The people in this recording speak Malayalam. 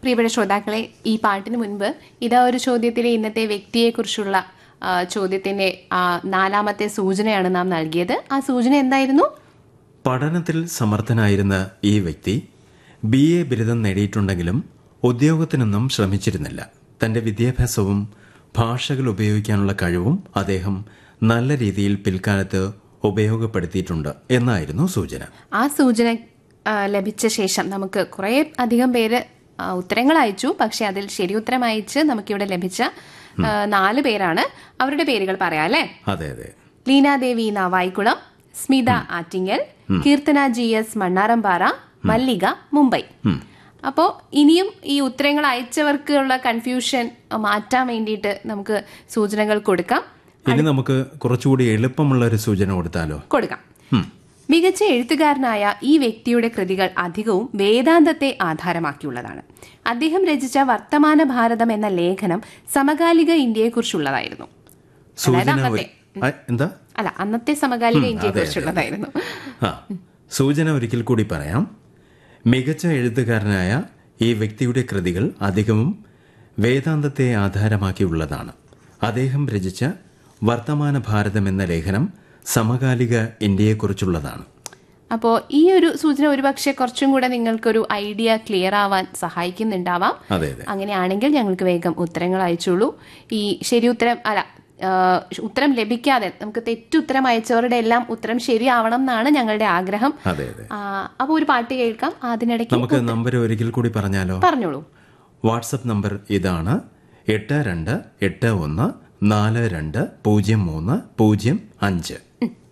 പ്രിയപ്പെട്ട ശ്രോതാക്കളെ ഈ പാട്ടിന് മുൻപ് ഇതാ ഒരു ചോദ്യത്തിലെ ഇന്നത്തെ വ്യക്തിയെക്കുറിച്ചുള്ള ആ, ചോദ്യത്തിന്റെ ആ, നാലാമത്തെ സൂചനയാണ് നാം നൽകിയത് ആ സൂചന എന്തായിരുന്നു പഠനത്തിൽ സമർത്ഥനായിരുന്ന ഈ വ്യക്തി ബി എ ബിരുദം നേടിയിട്ടുണ്ടെങ്കിലും ഉദ്യോഗത്തിനൊന്നും ശ്രമിച്ചിരുന്നില്ല തന്റെ വിദ്യാഭ്യാസവും ഭാഷകൾ ഉപയോഗിക്കാനുള്ള കഴിവും അദ്ദേഹം നല്ല രീതിയിൽ പിൽക്കാലത്ത് ഉപയോഗപ്പെടുത്തിയിട്ടുണ്ട് എന്നായിരുന്നു സൂചന ആ സൂചന ആ, ലഭിച്ച ശേഷം നമുക്ക് കുറേ അധികം പേര് ആ, ഉത്തരങ്ങൾ അയച്ചു പക്ഷെ അതിൽ ശരി ഉത്തരം അയച്ച് നമുക്കിവിടെ ലഭിച്ച ആ, നാല് പേരാണ് അവരുടെ പേരുകൾ പറയാം അല്ലേ അതെ അതെ ലീനാദേവി നാവായിക്കുളം സ്മിത ആറ്റിങ്ങൽ കീർത്തന ജി എസ് മണ്ണാറമ്പാറ മല്ലിക മുംബൈ അപ്പോൾ ഇനിയും ഈ ഉത്തരങ്ങൾ അയച്ചവർക്കുള്ള കൺഫ്യൂഷൻ മാറ്റാൻ വേണ്ടിയിട്ട് നമുക്ക് സൂചനകൾ കൊടുക്കാം ഇനി നമുക്ക് കുറച്ചുകൂടി എളുപ്പമുള്ള ഒരു സൂചന കൊടുത്താലോ കൊടുക്കാം മികച്ച എഴുത്തുകാരനായ ഈ വ്യക്തിയുടെ കൃതികൾ അധികവും വേദാന്തത്തെ ആധാരമാക്കിയുള്ളതാണ് അദ്ദേഹം രചിച്ച വർത്തമാന ഭാരതം എന്ന ലേഖനം സമകാലിക ഇന്ത്യയെക്കുറിച്ചുള്ളതായിരുന്നു സൂചന അന്നത്തെ. ആ, എന്താ അല്ല അന്നത്തെ സമകാലിക ഇന്ത്യയെക്കുറിച്ചുള്ളതായിരുന്നു ആ സൂചന ഒരിക്കൽ കൂടി പറയാം മികച്ച എഴുത്തുകാരനായ ഈ വ്യക്തിയുടെ കൃതികൾ അധികവും വേദാന്തത്തെ ആധാരമാക്കിയുള്ളതാണ് അദ്ദേഹം രചിച്ച വർത്തമാന ഭാരതം എന്ന ലേഖനം സമകാലിക ഇന്ത്യയെക്കുറിച്ചുള്ളതാണ് അപ്പോൾ ഈ ഒരു സൂചന ഒരുപക്ഷെ കുറച്ചും കൂടെ നിങ്ങൾക്കൊരു ഐഡിയ ക്ലിയർ ആവാൻ സഹായിക്കുന്നുണ്ടാവാം അതെ അതെ അങ്ങനെയാണെങ്കിൽ ഞങ്ങൾക്ക് വേഗം ഉത്തരങ്ങൾ അയച്ചോളൂ ഈ ശരി ഉത്തരം അല്ല ആ, ഉത്തരം ലഭിക്കാതെ നമുക്ക് തെറ്റുത്തരം അയച്ചവരുടെ എല്ലാം ഉത്തരം ശരിയാവണം എന്നാണ് ഞങ്ങളുടെ ആഗ്രഹം അതെ അതെ അപ്പോൾ ഒരു പാട്ട് കേൾക്കാം അതിനിടയ്ക്ക് നമുക്ക് നമ്പർ ഒരിക്കൽ കൂടി പറഞ്ഞാലോ പറഞ്ഞോളൂ വാട്സപ്പ് നമ്പർ ഇതാണ് എട്ട് രണ്ട് എട്ട് ഒന്ന് നാല് രണ്ട് പൂജ്യം മൂന്ന് പൂജ്യം അഞ്ച്